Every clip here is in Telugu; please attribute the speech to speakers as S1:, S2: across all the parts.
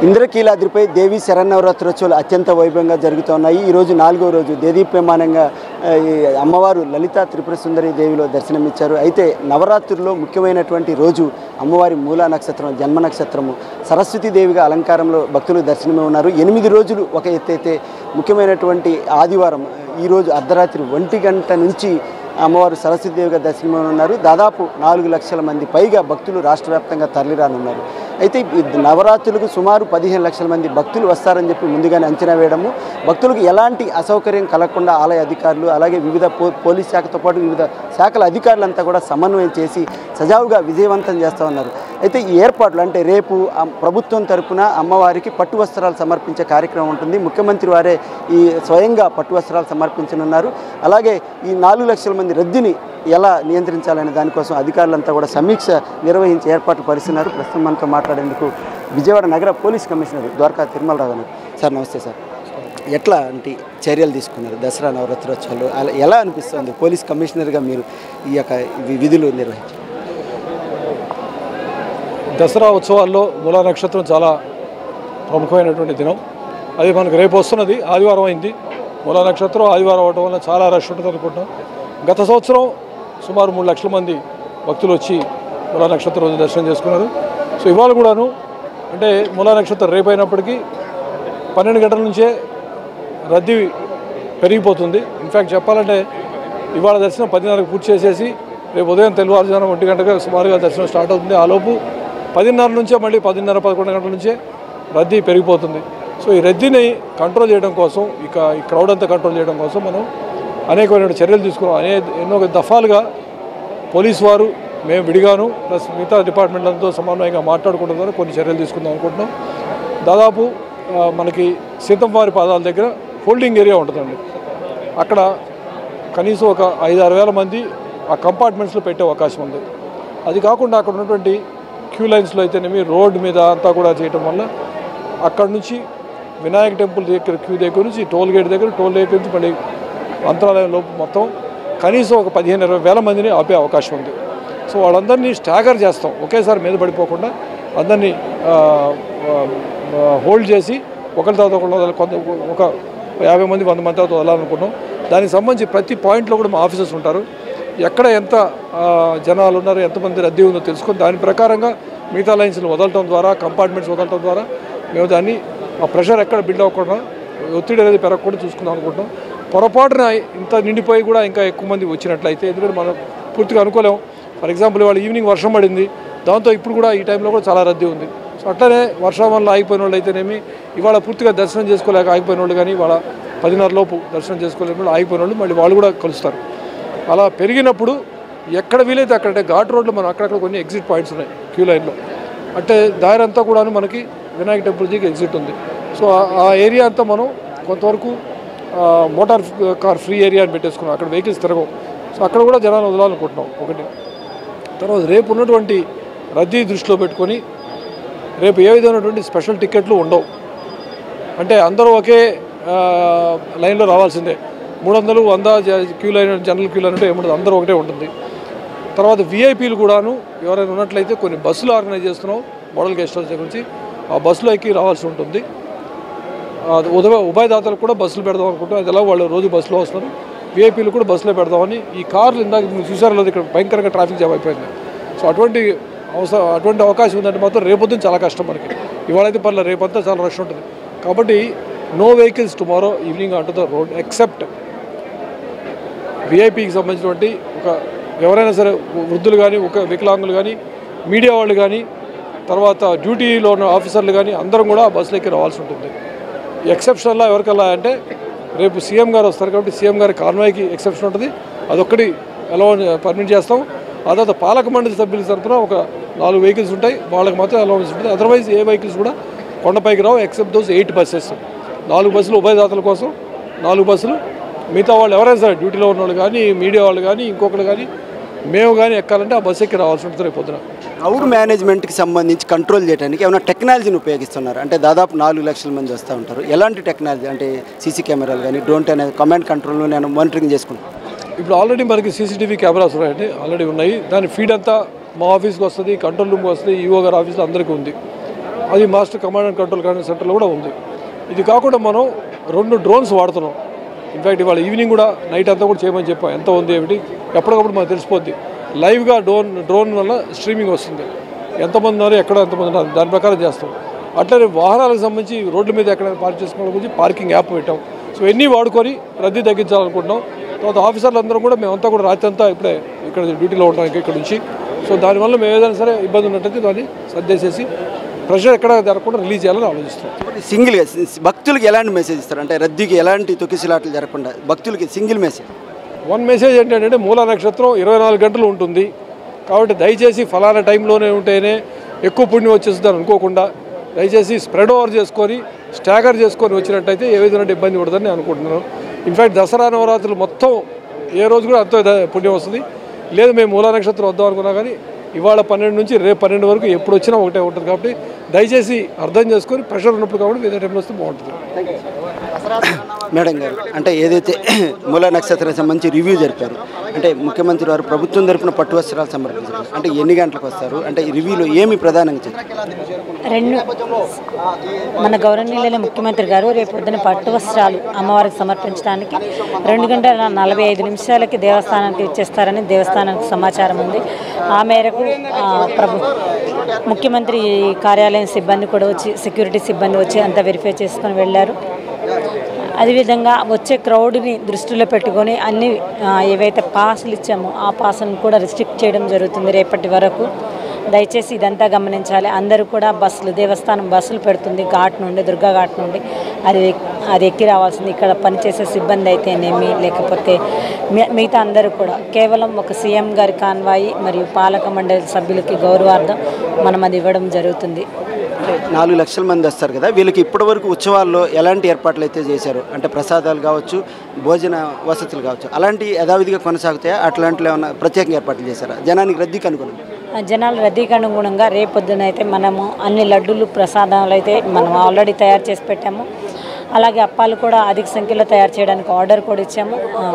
S1: ఇంద్రకీలాద్రిపై దేవి శరన్నవరాత్రోత్సవాలు అత్యంత వైభవంగా జరుగుతున్నాయి ఈరోజు నాలుగో రోజు దేదీప్యమానంగా ఆ, ఈ అమ్మవారు లలిత త్రిపుర సుందరి దేవిలో దర్శనమిచ్చారు అయితే నవరాత్రుల్లో ముఖ్యమైనటువంటి రోజు అమ్మవారి మూలా నక్షత్రం జన్మ నక్షత్రము సరస్వతి దేవిగా అలంకారంలో భక్తులు దర్శనమే ఉన్నారు ఎనిమిది రోజులు ఒక ఎత్తైతే ముఖ్యమైనటువంటి ఆదివారం ఈరోజు అర్ధరాత్రి ఒంటి గంట నుంచి అమ్మవారు సరస్వతి దేవిగా దర్శనమనున్నారు దాదాపు నాలుగు లక్షల మంది పైగా భక్తులు రాష్ట్ర వ్యాప్తంగా తరలిరానున్నారు అయితే ఈ నవరాత్రులకు సుమారు పదిహేను లక్షల మంది భక్తులు వస్తారని చెప్పి ముందుగానే అంచనా వేయడము భక్తులకు ఎలాంటి అసౌకర్యం కలగకుండా ఆలయ అధికారులు అలాగే వివిధ పో పోలీస్ శాఖతో పాటు వివిధ శాఖల అధికారులంతా కూడా సమన్వయం చేసి సజావుగా విజయవంతం చేస్తూ ఉన్నారు అయితే ఈ ఏర్పాట్లు అంటే రేపు ఆ ప్రభుత్వం తరపున అమ్మవారికి పట్టు వస్త్రాలు సమర్పించే కార్యక్రమం ఉంటుంది ముఖ్యమంత్రి వారే ఈ స్వయంగా పట్టు వస్త్రాలు సమర్పించనున్నారు అలాగే ఈ నాలుగు లక్షల మంది రద్దీని ఎలా నియంత్రించాలనే దానికోసం అధికారులంతా కూడా సమీక్ష నిర్వహించి ఏర్పాట్లు పరిస్తున్నారు ప్రస్తుతం మనతో మాట్లాడేందుకు విజయవాడ నగర పోలీస్ కమిషనర్ ద్వారకా తిరుమలరావు గారు సార్ నమస్తే సార్ ఎట్లా అంటే చర్యలు తీసుకున్నారు దసరా నవరాత్రోత్సవాలు అలా ఎలా అనిపిస్తుంది పోలీస్ కమిషనర్గా మీరు ఈ యొక్క వి- విధులు నిర్వహించారు
S2: దసరా ఉత్సవాల్లో మూలా నక్షత్రం చాలా ప్రముఖమైనటువంటి దినం అది మనకు రేపు వస్తున్నది ఆదివారం అయింది మూలా నక్షత్రం ఆదివారం అవడం వల్ల చాలా రష్ ఉంటుంది అనుకుంటున్నాం గత సంవత్సరం సుమారు మూడు లక్షల మంది భక్తులు వచ్చి మూలా నక్షత్రం రోజు దర్శనం చేసుకున్నారు సో ఇవాళ కూడాను అంటే మూలా నక్షత్రం రేపు అయినప్పటికీ పన్నెండు గంటల నుంచే రద్దీ పెరిగిపోతుంది ఇన్ఫ్యాక్ట్ చెప్పాలంటే ఇవాళ దర్శనం పదిన్నరకు పూర్తి చేసేసి రేపు ఉదయం తెల్లవారుజామున ఒంటి గంటగా సుమారుగా దర్శనం స్టార్ట్ అవుతుంది ఆ లోపు పదిన్నర నుంచే మళ్ళీ పదిన్నర పదకొండు గంటల నుంచే రద్దీ పెరిగిపోతుంది సో ఈ రద్దీని కంట్రోల్ చేయడం కోసం ఇక ఈ క్రౌడ్ అంతా కంట్రోల్ చేయడం కోసం మనం అనేకమైన చర్యలు తీసుకున్నాం అనే ఎన్నో దఫాలుగా పోలీస్ వారు మేము విడిగాను ప్లస్ మిగతా డిపార్ట్మెంట్లతో సమన్వయంగా మాట్లాడుకోవడం ద్వారా కొన్ని చర్యలు తీసుకుందాం అనుకుంటున్నాం దాదాపు ఆ, మనకి సీతంవారి పాదాల దగ్గర హోల్డింగ్ ఏరియా ఉంటుందండి అక్కడ కనీసం ఒక ఐదు ఆరు వేల మంది ఆ కంపార్ట్మెంట్స్లో పెట్టే అవకాశం ఉంది అది కాకుండా అక్కడ ఉన్నటువంటి క్యూ లైన్స్లో అయితేనేమి రోడ్ మీద అంతా కూడా చేయటం వల్ల అక్కడ నుంచి వినాయక టెంపుల్ దగ్గర క్యూ దగ్గర నుంచి టోల్ గేట్ దగ్గర టోల్ గేట్ నుంచి మళ్ళీ అంతరాలయం లోపు మొత్తం కనీసం ఒక పదిహేను ఇరవై వేల మందిని ఆపే అవకాశం ఉంది సో వాళ్ళందరినీ స్టాగర్ చేస్తాం ఒకేసారి మీద పడిపోకుండా అందరినీ హోల్డ్ చేసి ఒకరి తర్వాత ఒకళ్ళు వదల- కొంత ఒక యాభై మంది వంద మంది తర్వాత వదలాలనుకున్నాం దానికి సంబంధించి ప్రతి పాయింట్లో కూడా మా ఆఫీసర్స్ ఉంటారు ఎక్కడ ఎంత ఆ, జనాలు ఉన్నారు ఎంతమంది రద్దీ ఉందో తెలుసుకొని దాని ప్రకారంగా మిగతా లైన్స్ని వదలటం ద్వారా కంపార్ట్మెంట్స్ వదలటం ద్వారా మేము దాన్ని ఆ ప్రెషర్ ఎక్కడ బిల్డ్ అవ్వకుండా ఒత్తిడి అనేది పెరగకుండా చూసుకుందాం అనుకుంటున్నాం పొరపాటున ఇంత నిండిపోయి కూడా ఇంకా ఎక్కువ మంది వచ్చినట్లయితే ఎందుకంటే మనం పూర్తిగా అనుకోలేం ఫర్ ఎగ్జాంపుల్ ఇవాళ ఈవినింగ్ వర్షం పడింది దాంతో ఇప్పుడు కూడా ఈ టైంలో కూడా చాలా రద్దీ ఉంది సో అట్లనే వర్షం వల్ల ఆగిపోయిన వాళ్ళు అయితేనేమి ఇవాళ పూర్తిగా దర్శనం చేసుకోలేక ఆగిపోయిన వాళ్ళు కానీ ఇవాళ పదిన్నర లోపు దర్శనం చేసుకోలేని వాళ్ళు ఆగిపోయిన వాళ్ళు మళ్ళీ వాళ్ళు కూడా కలుస్తారు అలా పెరిగినప్పుడు ఎక్కడ వీలైతే అక్కడ అంటే ఘాట్ రోడ్లు మనం అక్కడక్కడ కొన్ని ఎగ్జిట్ పాయింట్స్ ఉన్నాయి క్యూ లైన్లో అంటే దారి అంతా కూడాను మనకి వినాయక టెంపుల్ దిగి ఎగ్జిట్ ఉంది సో ఆ- ఆ ఏరియా అంతా మనం కొంతవరకు ఆ, మోటార్ కార్ ఫ్రీ ఏరియా అని పెట్టేసుకున్నాం అక్కడ వెహికల్స్ తిరగవు సో అక్కడ కూడా జనాలు వదలాలనుకుంటున్నాం ఒకటి తర్వాత రేపు ఉన్నటువంటి రద్దీ దృష్టిలో పెట్టుకొని రేపు ఏ విధమైనటువంటి స్పెషల్ టికెట్లు ఉండవు అంటే అందరూ ఒకే ఆ, లైన్లో రావాల్సిందే మూడు వందలు వంద జ- queue line general queue line అంటే ఏముండదు అందరూ ఒకటే ఉంటుంది తర్వాత విఐపీలు కూడాను ఎవరైనా ఉన్నట్లయితే కొన్ని బస్సులు ఆర్గనైజ్ చేస్తున్నాం మోడల్ గెస్ట్ హౌస్ దగ్గర నుంచి ఆ బస్సులో ఎక్కి రావాల్సి ఉంటుంది ఆ, ఉదయ ఉభయదాతలకు కూడా బస్సులు పెడదాం అనుకుంటున్నాం అది ఎలా వాళ్ళు రోజు బస్సులో వస్తున్నారు విఐపీలు కూడా బస్సులో పెడదామని ఈ కార్లు ఇందాక మీరు చూసారో లేదు ఇక్కడ భయంకరంగా ట్రాఫిక్ జామ్ అయిపోయింది సో అటువంటి అవసరం అటువంటి అవకాశం ఉందంటే మాత్రం రేపొద్దున చాలా కష్టం మనకి ఇవాళ అయితే పర్లేదు రేపంతా చాలా రష్ ఉంటుంది కాబట్టి no vehicles tomorrow evening onto the road except విఐపీకి సంబంధించినటువంటి ఒక ఎవరైనా సరే వృద్ధులు కానీ ఒక వికలాంగులు కానీ మీడియా వాళ్ళు కానీ తర్వాత డ్యూటీలో ఉన్న ఆఫీసర్లు కానీ అందరం కూడా బస్సులు ఎక్కి రావాల్సి ఉంటుంది ఎక్సెప్షన్లా ఎవరికల్లా అంటే రేపు సీఎం గారు వస్తారు కాబట్టి సీఎం గారి కాన్వాయ్కి ఎక్సెప్షన్ ఉంటుంది అదొక్కటి అలౌ పర్మిట్ చేస్తాం ఆ తర్వాత పాలక మండలి సభ్యుల తరఫున ఒక నాలుగు వెహికల్స్ ఉంటాయి వాళ్ళకి మాత్రం అలౌన్స్ ఉంటుంది అదర్వైజ్ ఏ వెహికల్స్ కూడా కొండపైకి రావు ఎక్సెప్ట్ దోస్ ఎయిట్ బస్సెస్ నాలుగు బస్సులు ఉభయదాతల కోసం నాలుగు బస్సులు మిగతా వాళ్ళు ఎవరైనా సరే డ్యూటీలో ఉన్న వాళ్ళు కానీ మీడియా వాళ్ళు కానీ ఇంకొకరు కానీ మేము కానీ ఎక్కాలంటే ఆ బస్సు ఎక్కి రావాల్సి ఉంటుంది రేపు పొద్దున
S1: క్రౌడ్ మేనేజ్మెంట్కి సంబంధించి కంట్రోల్ చేయడానికి ఏమైనా టెక్నాలజీని ఉపయోగిస్తున్నారు అంటే దాదాపు నాలుగు లక్షల మంది వస్తూ ఉంటారు ఎలాంటి టెక్నాలజీ అంటే సీసీ కెమెరాలు కానీ డ్రోన్ అనేది కమాండ్ కంట్రోల్ నేను మానిటరింగ్ చేసుకుంటాను
S2: ఇప్పుడు ఆల్రెడీ మనకి సీసీటీవీ కెమెరాస్ ఉన్నాయండి ఆల్రెడీ ఉన్నాయి దాని ఫీడ్ అంతా మా ఆఫీస్కి వస్తుంది కంట్రోల్ రూమ్కి వస్తుంది ఈఓ గారి ఆఫీస్లో అందరికీ ఉంది అది master command and control control సెంటర్లో కూడా ఉంది ఇది కాకుండా మనం రెండు డ్రోన్స్ వాడుతున్నాం ఇన్ఫ్యాక్ట్ ఇవాళ ఈవినింగ్ కూడా నైట్ అంతా కూడా చేయమని చెప్పాం ఎంత ఉంది ఏమిటి ఎప్పటికప్పుడు మనకు తెలిసిపోద్ది లైవ్గా డ్రోన్ డ్రోన్ వల్ల స్ట్రీమింగ్ వస్తుంది ఎంతమంది ఉన్నారు ఎక్కడ ఎంతమంది ఉన్నారు దాని ప్రకారం చేస్తాం అట్లనే వాహనాలకు సంబంధించి రోడ్ల మీద ఎక్కడ పార్క్ చేసుకోవడం గురించి పార్కింగ్ యాప్ పెట్టాం సో ఇవన్నీ వాడుకొని రద్దీ తగ్గించాలనుకుంటున్నాం తర్వాత ఆఫీసర్లు అందరం కూడా మేమంతా కూడా రాత్రి అంతా ఇప్పుడే ఇక్కడ డ్యూటీలో ఉంటాం ఇంకా ఇక్కడ నుంచి సో దానివల్ల మేము ఏదైనా సరే ఇబ్బంది ఉన్నట్టయితే దాన్ని సర్దేసేసి ప్రెషర్ ఎక్కడ జరగకుండా రిలీజ్ చేయాలని ఆలోచిస్తున్నాం
S1: సింగిల్గా భక్తులకి ఎలాంటి మెసేజ్ ఇస్తారు అంటే రద్దీకి ఎలాంటి తొక్కిసలాట్లు జరగకుండా భక్తులకి సింగిల్ మెసేజ్
S2: వన్ మెసేజ్ ఏంటంటే మూల నక్షత్రం ఇరవై నాలుగు గంటలు ఉంటుంది కాబట్టి దయచేసి ఫలానా టైంలోనే ఉంటేనే ఎక్కువ పుణ్యం వచ్చేస్తుంది అనుకోకుండా దయచేసి స్ప్రెడ్ ఓవర్ చేసుకొని స్టాగర్ చేసుకొని వచ్చినట్టయితే ఏ విధంగా ఇబ్బంది పడదని నేను అనుకుంటున్నాను ఇన్ఫ్యాక్ట్ దసరా నవరాత్రులు మొత్తం ఏ రోజు కూడా అంత పుణ్యం వస్తుంది లేదు మేము మూల నక్షత్రం వద్దాం అనుకున్నా కానీ ఇవాళ పన్నెండు నుంచి రేపు పన్నెండు వరకు ఎప్పుడు వచ్చినా ఒకటే ఉంటుంది కాబట్టి దయచేసి అర్థం చేసుకొని ప్రెషర్ ఉన్నప్పుడు కాబట్టి వేరే టైంలో వస్తే బాగుంటుంది
S1: మేడం గారు అంటే ఏదైతే మూల నక్షత్రానికి సంబంధించి రివ్యూ జరిపారు అంటే ముఖ్యమంత్రి వారు ప్రభుత్వం తరపున పట్టు వస్త్రాలు సమర్పించారు అంటే ఎన్ని గంటలకు వస్తారు అంటే ఈ రివ్యూలో ఏమి ప్రధానంగా చెప్పారు
S3: రెండు మన గౌరవనీయులైన ముఖ్యమంత్రి గారు రేపు పొద్దున పట్టు వస్త్రాలు అమ్మవారికి సమర్పించడానికి రెండు గంటల నలభై ఐదు నిమిషాలకి దేవస్థానానికి ఇచ్చేస్తారని దేవస్థానానికి సమాచారం ఉంది ఆ మేరకు ఆ, ప్రభు ముఖ్యమంత్రి కార్యాలయం సిబ్బంది కూడా వచ్చి సెక్యూరిటీ సిబ్బంది వచ్చి అంతా వెరిఫై చేసుకొని వెళ్ళారు అదేవిధంగా వచ్చే క్రౌడ్ని దృష్టిలో పెట్టుకొని అన్ని ఆ, ఏవైతే పాసులు ఇచ్చామో ఆ పాసులను కూడా రిస్ట్రిక్ట్ చేయడం జరుగుతుంది రేపటి వరకు దయచేసి ఇదంతా గమనించాలి అందరూ కూడా బస్సులు దేవస్థానం బస్సులు పెడుతుంది ఘాట్ నుండి దుర్గా ఘాట్ నుండి అది అది ఎక్కి రావాల్సింది ఇక్కడ పనిచేసే సిబ్బంది అయితేనేమి లేకపోతే మి- మిగతా అందరూ కూడా కేవలం ఒక సీఎం గారి కాన్వాయి మరియు పాలక మండలి సభ్యులకి గౌరవార్థం మనం అది ఇవ్వడం జరుగుతుంది
S1: అంటే నాలుగు లక్షల మంది వస్తారు కదా వీళ్ళకి ఇప్పటివరకు ఉత్సవాల్లో ఎలాంటి ఏర్పాట్లు అయితే చేశారు అంటే ప్రసాదాలు కావచ్చు భోజన వసతులు కావచ్చు అలాంటి యథావిధిగా కొనసాగుతాయా అట్లాంటివి ఏమైనా ప్రత్యేకంగా ఏర్పాట్లు చేశారా జనానికి రద్దీకి అనుగుణం
S3: ఆ జనాల రద్దీకి అనుగుణంగా రేపొద్దున అయితే మనము అన్ని లడ్డూలు ప్రసాదాలు అయితే మనం ఆల్రెడీ తయారు చేసి పెట్టాము అలాగే అప్పాలు కూడా అధిక సంఖ్యలో తయారు చేయడానికి ఆర్డర్ కూడా ఇచ్చాము ఆ,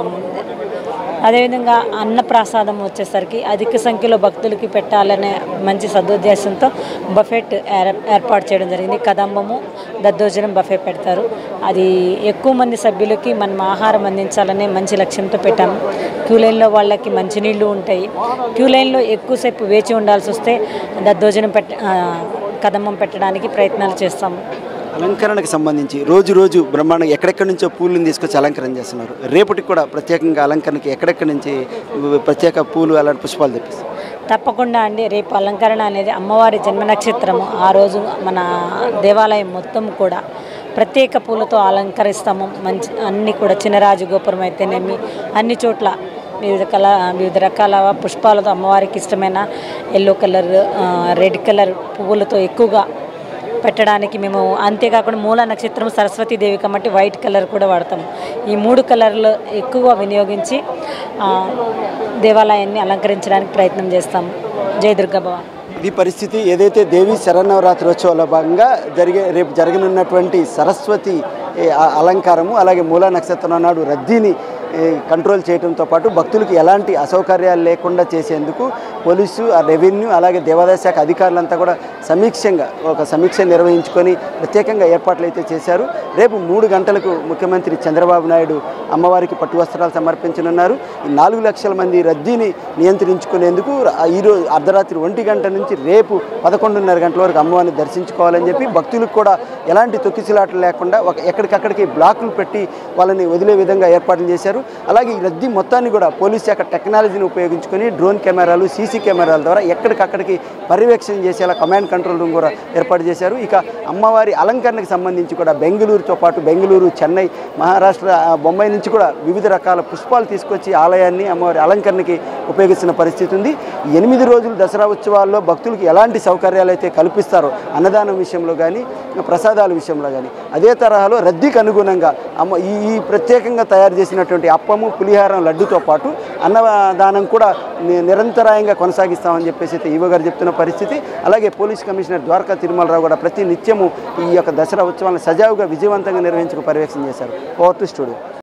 S3: అదేవిధంగా అన్న ప్రసాదం వచ్చేసరికి అధిక సంఖ్యలో భక్తులకి పెట్టాలనే మంచి సదుద్దేశంతో బఫెట్ ఏర్- ఏర్పాటు చేయడం జరిగింది కదంబము దద్దోజనం బఫే పెడతారు అది ఎక్కువ మంది సభ్యులకి మనం ఆహారం అందించాలనే మంచి లక్ష్యంతో పెట్టాము క్యూ లైన్లో వాళ్ళకి మంచినీళ్ళు ఉంటాయి క్యూ లైన్లో ఎక్కువసేపు వేచి ఉండాల్సి వస్తే దద్దోజనం పెట్ట ఆ, కదంబం పెట్టడానికి ప్రయత్నాలు చేస్తాము
S1: అలంకరణకు సంబంధించి రోజు రోజు బ్రహ్మాండంగా ఎక్కడెక్కడి నుంచో పూలను తీసుకొచ్చి అలంకరణ చేస్తున్నారు రేపటికి కూడా ప్రత్యేకంగా అలంకరణకి ఎక్కడెక్కడి నుంచి ప్రత్యేక పూలు అలాంటి పుష్పాలు తెప్పిస్తారు
S3: తప్పకుండా అండి రేపు అలంకరణ అనేది అమ్మవారి జన్మ నక్షత్రము ఆ రోజు మన దేవాలయం మొత్తం కూడా ప్రత్యేక పూలతో అలంకరిస్తాము మంచి అన్ని కూడా చిన్నరాజు గోపురం అయితేనేమి అన్ని చోట్ల వివిధ కల వివిధ రకాల పుష్పాలతో అమ్మవారికి ఇష్టమైన ఎల్లో కలర్ రెడ్ కలర్ పువ్వులతో ఎక్కువగా పెట్టడానికి మేము అంతేకాకుండా మూల నక్షత్రం సరస్వతీదేవి కాబట్టి వైట్ కలర్ కూడా వాడతాము ఈ మూడు కలర్లు ఎక్కువ వినియోగించి ఆ, దేవాలయాన్ని అలంకరించడానికి ప్రయత్నం చేస్తాము జయ దుర్గా భవాని
S1: ఇది పరిస్థితి ఏదైతే దేవి శరన్నవరాత్రోత్సవాల భాగంగా జరిగే రేపు జరగనున్నటువంటి సరస్వతి ఏ, ఆ- అలంకారము అలాగే మూలా నక్షత్రం నాడు రద్దీని ఏ, కంట్రోల్ చేయడంతో పాటు భక్తులకు ఎలాంటి అసౌకర్యాలు లేకుండా చేసేందుకు పోలీసు ఆ రెవెన్యూ అలాగే దేవాదాయ శాఖ అధికారులంతా కూడా సమీక్షంగా ఒక సమీక్ష నిర్వహించుకొని ప్రత్యేకంగా ఏర్పాట్లు అయితే చేశారు రేపు మూడు గంటలకు ముఖ్యమంత్రి చంద్రబాబు నాయుడు అమ్మవారికి పట్టు వస్త్రాలు సమర్పించనున్నారు ఈ నాలుగు లక్షల మంది రద్దీని నియంత్రించుకునేందుకు ర- ఈరోజు అర్ధరాత్రి ఒంటి గంట నుంచి రేపు పదకొండున్నర గంటల వరకు అమ్మవారిని దర్శించుకోవాలని చెప్పి భక్తులకు కూడా ఎలాంటి తొక్కిసలాటలు లేకుండా ఒక ఎక్కడికక్కడికి బ్లాకులు పెట్టి వాళ్ళని వదిలే విధంగా ఏర్పాట్లు చేశారు అలాగే ఈ రద్దీ మొత్తాన్ని కూడా పోలీస్ శాఖ టెక్నాలజీని ఉపయోగించుకొని డ్రోన్ కెమెరాలు సీసీ కెమెరాల ద్వారా ఎక్కడికక్కడికి పర్యవేక్షణ చేసేలా కమాండ్ కంట్రోల్ రూమ్ కూడా ఏర్పాటు చేశారు ఇక అమ్మవారి అలంకరణకు సంబంధించి కూడా బెంగళూరుతో పాటు బెంగళూరు చెన్నై మహారాష్ట్ర ఆ, బొంబాయి నుంచి కూడా వివిధ రకాల పుష్పాలు తీసుకొచ్చి ఆలయాన్ని అమ్మవారి అలంకరణకి ఉపయోగిస్తున్న పరిస్థితి ఉంది ఈ ఎనిమిది రోజులు దసరా ఉత్సవాల్లో భక్తులకు ఎలాంటి సౌకర్యాలు అయితే కల్పిస్తారో అన్నదానం విషయంలో కానీ ప్రసాదాల విషయంలో కానీ అదే తరహాలో రద్దీకి అనుగుణంగా అమ్మ ఈ ఈ ప్రత్యేకంగా తయారు చేసినటువంటి అప్పము పులిహారం లడ్డుతో పాటు అన్నదానం కూడా ని- నిరంతరాయంగా కొనసాగిస్తామని చెప్పేసి అయితే ఈవో గారు చెప్తున్న పరిస్థితి అలాగే పోలీస్ కమిషనర్ ద్వారకా తిరుమలరావు కూడా ప్రతి నిత్యము ఈ యొక్క దసరా ఉత్సవాలను సజావుగా విజయవంతంగా నిర్వహించుకు పర్యవేక్షణ చేశారు ఓవర్ టు స్టూడియో